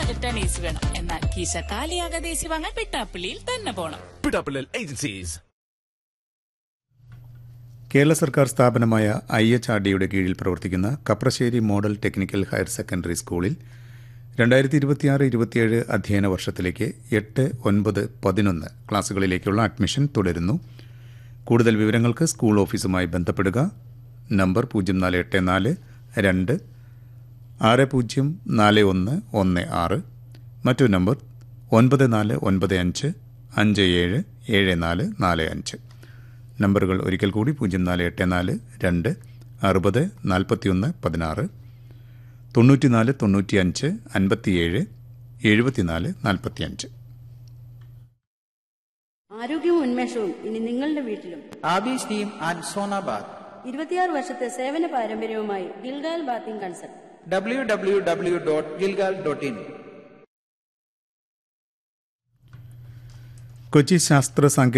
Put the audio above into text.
ബജറ്റാണ് A C വേണം എന്നാൽ കീശ കാലിയാകാതെ എ സി വാങ്ങാൻ വെട്ടാപ്പള്ളിയിൽ തന്നെ പോണം പിടാപ്പിള്ളൽ ഏജൻസീസ് കേരള സർക്കാർ സ്ഥാപനമായ ഐ എച്ച് ആർ ഡിയുടെ കീഴിൽ പ്രവർത്തിക്കുന്ന Kaprassery model technical higher secondary സ്കൂളിൽ രണ്ടായിരത്തി ഇരുപത്തിയാറ് ഇരുപത്തിയേഴ് അധ്യയന വർഷത്തിലേക്ക് എട്ട് ഒൻപത് പതിനൊന്ന് ക്ലാസുകളിലേക്കുള്ള അഡ്മിഷൻ തുടരുന്നു കൂടുതൽ വിവരങ്ങൾക്ക് സ്കൂൾ ഓഫീസുമായി ബന്ധപ്പെടുക നമ്പർ പൂജ്യം നാല് എട്ട് നാല് രണ്ട് ആറ് പൂജ്യം നാല് ഒന്ന് ഒന്ന് ആറ് മറ്റൊരു നമ്പർ ഒൻപത് നാല് ഒൻപത് അഞ്ച് അഞ്ച് ഏഴ് ഏഴ് നാല് നാല് അഞ്ച് നമ്പറുകൾ ഒരിക്കൽ കൂടി പൂജ്യം നാല് എട്ട് നാല് രണ്ട് അറുപത് നാൽപ്പത്തിയൊന്ന് പതിനാറ് തൊണ്ണൂറ്റിനാല് തൊണ്ണൂറ്റിയഞ്ച് അൻപത്തിയേഴ് എഴുപത്തിനാല് നാൽപ്പത്തിയഞ്ച് ആരോഗ്യവും ഉന്മേഷവും ഇനി നിങ്ങളുടെ വീട്ടിലും ആബീസ് ടീം ആൻഡ് സോനാബാദ് ഇരുപത്തിയാറ് വർഷത്തെ സേവന പാരമ്പര്യവുമായി Gilgal bathing consult W W W dot Gilgal dot in Kochi ശാസ്ത്ര സാങ്കേതിക